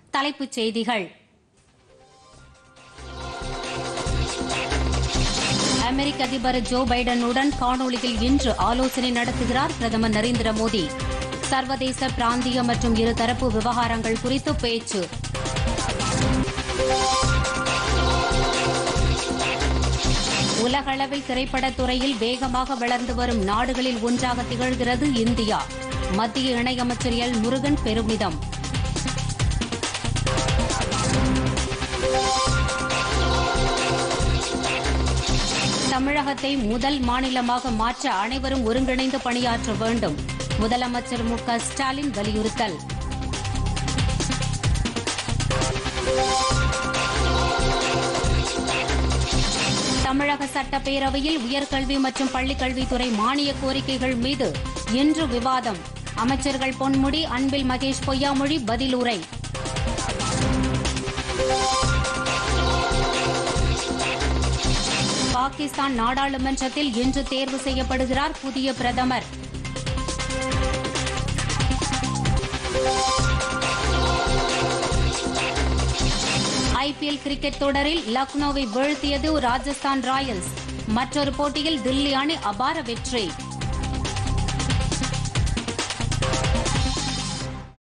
தலைப்புச் செய்திகள் அமெரிக்க அதிபர் ஜோ பைடனுடன் காணொலியில் இன்று ஆலோசனை நடத்துகிறார் பிரதமர் நரேந்திர மோடி சர்வதேச பிராந்திய மற்றும் இருதரப்பு விவகாரங்கள் குறித்து பேச்சு உலகளவில் திரைப்படத் துறையில் வேகமாக வளர்ந்து வரும் நாடுகளில் ஒன்றாக திகழ்கிறது இந்தியா மத்திய இணையமைச்சர் எல் முருகன் பெருமிதம் தமிழகத்தை முதல் மாநிலமாக மாற்ற அனைவரும் ஒருங்கிணைந்து பணியாற்ற வேண்டும் முதலமைச்சர் மு க ஸ்டாலின் வலியுறுத்தல் தமிழக சட்டப்பேரவையில் உயர்கல்வி மற்றும் பள்ளிக்கல்வித்துறை மானிய கோரிக்கைகள் மீது இன்று விவாதம் அமைச்சர்கள் பொன்முடி அன்பில் மகேஷ் பொய்யாமொழி பதிலுரை பாகிஸ்தான் நாடாளுமன்றத்தில் இன்று தேர்வு செய்யப்படுகிறார் புதிய பிரதமர் ஐபிஎல் கிரிக்கெட் தொடரில் லக்னோவை வீழ்த்தியது ராஜஸ்தான் ராயல்ஸ் மற்றொரு போட்டியில் தில்லி அணி அபார வெற்றி